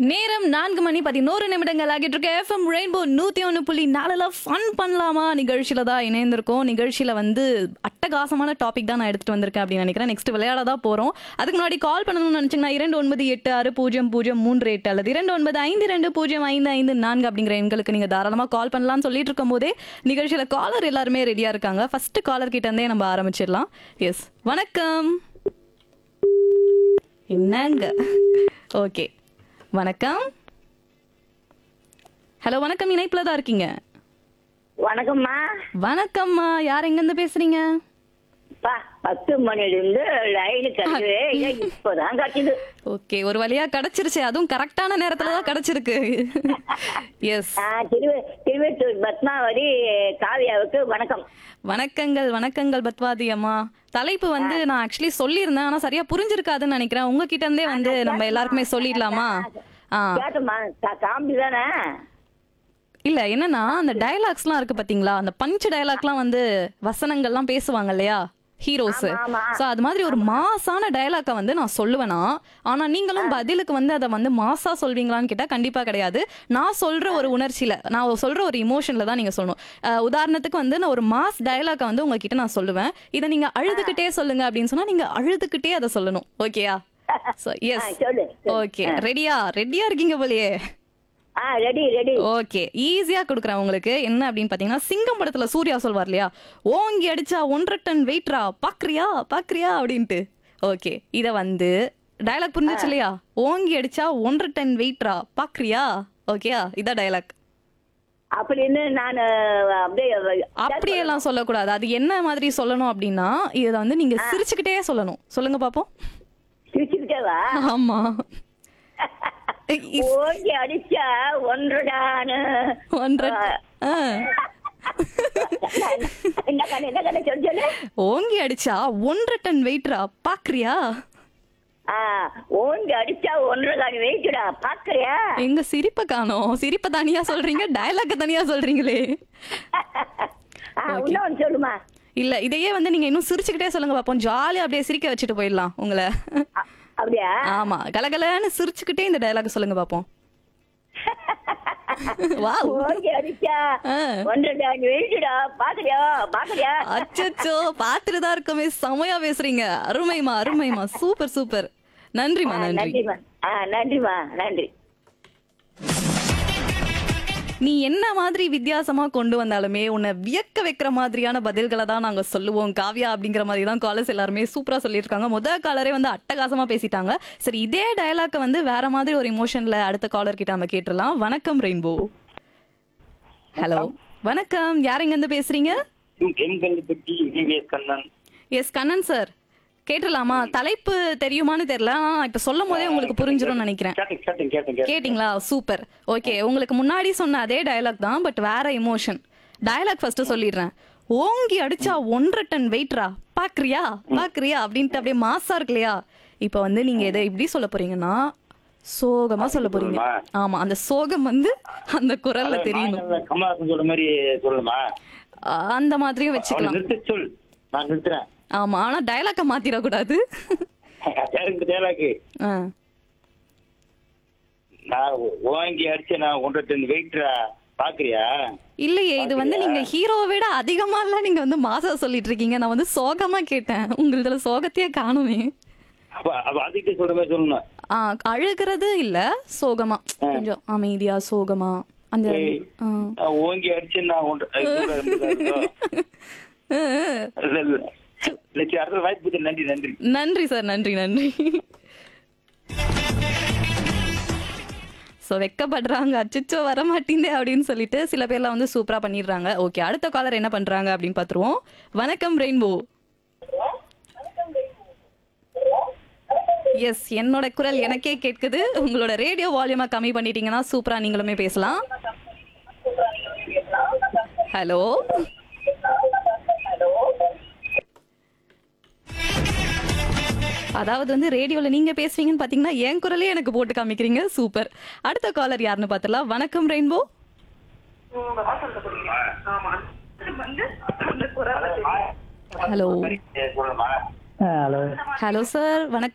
நேரம் நான்கு மணி பதினோரு நிமிடங்கள் ஆகிட்டு இருக்க எஃப்எம் ரெயின்போ நூத்தி ஒன்று புள்ளி நாலுல ஃபன் பண்ணலாமா நிகழ்ச்சியில தான் இணைந்திருக்கோம் நிகழ்ச்சியில வந்து அட்டகாசமான டாபிக் தான் நான் எடுத்துட்டு வந்திருக்கேன் அப்படின்னு நினைக்கிறேன் நெக்ஸ்ட் விளையாட தான் போறோம் அதுக்கு முன்னாடி கால் பண்ணணும்னு நினைச்சீங்கன்னா இரண்டு ஒன்பது எட்டு ஆறு பூஜ்ஜியம் பூஜ்ஜியம் மூன்று எட்டு அல்லது இரண்டு ஒன்பது ஐந்து ரெண்டு பூஜ்ஜியம் ஐந்து ஐந்து நான்கு அப்படிங்கிற எண்களுக்கு நீங்க தாராளமா கால் பண்ணலாம்னு சொல்லிட்டு இருக்கும் போதே நிகழ்ச்சியில காலர் எல்லாருமே ரெடியா இருக்காங்க ஃபர்ஸ்ட் காலர் கிட்ட இருந்தே நம்ம ஆரம்பிச்சிடலாம் எஸ் வணக்கம் என்னங்க ஓகே வணக்கம் ஹலோ வணக்கம் இணைப்புல தான் இருக்கீங்க வணக்கம்மா வணக்கம்மா யார் எங்கேருந்து பேசுறீங்க பா பத்து மணில இருந்து லைனு கிடைக்கவே இல்லை இப்பதான் கிடைச்சது ஓகே ஒரு வழியா கிடைச்சிருச்சு அதுவும் கரெக்டான நேரத்துல தான் கிடைச்சிருக்கு எஸ் ஆ, திருவ திருவெட்டூர் பத்மாவதி காவியாவுக்கு வணக்கம் வணக்கங்கள் வணக்கங்கள் பத்வாதி அம்மா தலைப்பு வந்து நான் ஆக்சுவலி சொல்லியிருந்தேன் ஆனா சரியா புரிஞ்சிருக்காதுன்னு நினைக்கிறேன் உங்ககிட்ட இருந்தே வந்து நம்ம எல்லாருக்குமே சொல்லிடலாமா ஆ கேட்டம்மா கா- காமெடி தானே இல்ல என்னன்னா அந்த டயலாக்ஸ்லாம் இருக்கு பாத்தீங்களா அந்த பஞ்ச் டயலாக்லாம் வந்து வசனங்கள்லாம் பேசுவாங்க இல்லையா ஹீரோஸ் ஆமா, ஆமா. சோ அது மாதிரி ஒரு மாசான டயலாக்க வந்து நான் சொல்லுவேனா ஆனா நீங்களும் பதிலுக்கு வந்து அதை வந்து மாசா சொல்வீங்களான்னு கேட்டா கண்டிப்பா கிடையாது நான் சொல்ற ஒரு உணர்ச்சியில நான் சொல்ற ஒரு இமோஷன்ல தான் நீங்க சொல்லணும் அஹ் உதாரணத்துக்கு வந்து நான் ஒரு மாஸ் டயலாக்க வந்து உங்ககிட்ட நான் சொல்லுவேன் இதை நீங்க அழுதுகிட்டே சொல்லுங்க அப்படின்னு சொன்னா நீங்க அழுதுகிட்டே அதை சொல்லணும் ஓகேயா சோ ஆ, எஸ் சொல்லு ஓகே ரெடியா ரெடியா இருக்கீங்க போலயே ஆ ரெடி ரெடி ஓகே ஈஸியா கொடுக்குறேன் உங்களுக்கு என்ன அப்படின்னு பாத்தீங்கன்னா சிங்கம் படத்துல சூர்யா சொல்வார் இல்லையா ஓங்கி அடிச்சா ஒன்றரை டன் வெயிட்ரா பாக்குறியா பாக்குறியா அப்படின்ட்டு ஓகே இத வந்து டயலாக் புரிஞ்சுச்சு இல்லையா ஓங்கி அடிச்சா ஒன்றரை டன் வெயிட்ரா பாக்குறியா ஓகேயா இதான் டயலாக் அப்படின்னு நான் அப்படியே அப்படியெல்லாம் சொல்லக்கூடாது அது என்ன மாதிரி சொல்லணும் அப்படின்னா இதை வந்து நீங்க சிரிச்சுக்கிட்டே சொல்லணும் சொல்லுங்க பாப்போம் சிரிச்சுக்கிட்டேவா ஆமா இ- ஓங்கி அடிச்சா ஒன்றுடான்னு ஒன்றரை ஆ. என்ன கண்ணு என்ன கண்ணு சொல்லு சொல்லு ஓங்கி அடிச்சா ஒன்றரை டன் வெயிட்ரா பாக்குறியா ஆ ஓங்கி அடிச்சா ஒன்றரை காணி வெயிட்டுடா பாக்குறியா எங்க சிரிப்பை காணோம் சிரிப்பை தனியா சொல்றீங்க டயலாக்க தனியா சொல்றீங்களே ஆ இன்னொன்னு சொல்லுமா இல்ல இதையே வந்து நீங்க இன்னும் சிரிச்சுக்கிட்டே சொல்லுங்க பாப்போம் ஜாலியா அப்படியே சிரிக்க வச்சுட்டு போயிடலாம் உங்களை அ- அப்படியா ஆமா கலகலன்னு சிரிச்சுக்கிட்டே இந்த டயலாக் சொல்லுங்க பாப்போம் வாவ் ஓங்கி அடிச்சா ஆ. ஒன்றரை காணி வெயிட்டுடா பாக்குறியா பாக்குறியா அச்சச்சோ பாத்துட்டு தான் இருக்கமே செமையா பேசுறீங்க அருமைமா அருமைமா சூப்பர் சூப்பர் நன்றிமா ஆ, நன்றி நன்றிம்மா ஆ நன்றிம்மா நன்றி நீ என்ன மாதிரி வித்தியாசமா கொண்டு வந்தாலுமே உன்னை வியக்க வைக்கிற மாதிரியான பதில்களை தான் நாங்க சொல்லுவோம் காவ்யா அப்படிங்கிற மாதிரி தான் காலர்ஸ் எல்லாருமே சூப்பரா சொல்லியிருக்காங்க முதல் காலரே வந்து அட்டகாசமா பேசிட்டாங்க சரி இதே டயலாக்க வந்து வேற மாதிரி ஒரு இமோஷன்ல அடுத்த காலர் கிட்ட நம்ம கேட்டுடலாம் வணக்கம் ரெயின்போ ஹலோ வணக்கம் யார் எங்க இருந்து பேசுறீங்க எண்கள் பற்றி EVS Kannan S Kannan sir கேட்டுடலாமா தலைப்பு தெரியுமான்னு தெரியல ஆனா நான் இப்ப சொல்லும் போதே உங்களுக்கு புரிஞ்சிரும்னு நினைக்கிறேன் கேட்டேன் கேட்டேன் கேட்டேன் கேட்டேன் கேட்டிங்களா சூப்பர் ஓகே உங்களுக்கு முன்னாடி சொன்ன அதே டயலாக் தான் பட் வேற எமோஷன் டயலாக் ஃபர்ஸ்ட் சொல்லிடுறேன் ஓங்கி அடிச்சா ஒன்றரை டன் வெயிட்ரா பாக்குறியா பாக்குறியா அப்படின்ட்டு அப்படியே மாசா இருக்கு இல்லையா இப்போ வந்து நீங்க இதை இப்படி சொல்ல போறீங்கன்னா சோகமா சொல்ல போறீங்க ஆமா அந்த சோகம் வந்து அந்த குரல்ல தெரியணும் நான் கமலாசன் சொல்ற மாதிரி சொல்லணுமா அஹ் அந்த மாதிரியும் அவனை வச்சுக்கலாம் நிறுத்த சொல் நான் நிறுத்துறேன் ஆமா ஆனா டயலாக்க மாத்திரக்கூடாது எனக்கு தேலாக்கு ஆ நான் ஓங்கி அடிச்சு நான் ஒன்றரை டன் வெயிட்ரா பாக்குறியா இல்லையே இது வந்து நீங்க ஹீரோவை விட அதிகமா எல்லாம் நீங்க வந்து மாசா சொல்லிட்டு இருக்கீங்க நான் வந்து சோகமா கேட்டேன் உங்களுதுல சோகத்தையே காணுமே அப்ப அப்ப அதுக்கிட்ட சொல்ற மாதிரி சொல்லணும் ஆ அழுகிறது இல்ல சோகமா கொஞ்சம் அமைதியா சோகமா அந்த ஏய், ஆ. நான் ஓங்கி அடிச்சு நான் ஒன்றரை அது கூட இருந்ததா? இல்ல இல்ல இல்ல சரி, அடுத்த வாய்ப்பு கொடுத்த நன்றி நன்றி நன்றி சார் நன்றி நன்றி ஸோ வெக்கப்படுறாங்க அச்சச்சோ வர மாட்டேங்குதே அப்படின்னு சொல்லிட்டு சில பேர்லாம் வந்து சூப்பரா பண்ணிடுறாங்க ஓகே அடுத்த காலர் என்ன பண்றாங்க அப்படின்னு பார்த்துருவோம் வணக்கம் ரெயின்போ எஸ் என்னோட குரல் எனக்கே கேட்குது உங்களோட ரேடியோ வால்யூமா கம்மி பண்ணிட்டீங்கன்னா சூப்பரா நீங்களுமே பேசலாம் ஹலோ அதாவது வந்து ரேடியோல நீங்க பேசுறீங்கன்னு பாத்தீங்கன்னா என் குரலே எனக்கு போட்டு காமிக்கிறீங்க சூப்பர் அடுத்த காலர் யாருன்னு பார்த்தலாம் வணக்கம் ரெயின்போ ஹலோ சொல்லணுமா ஹலோ ஹலோ சார் வணக்கம்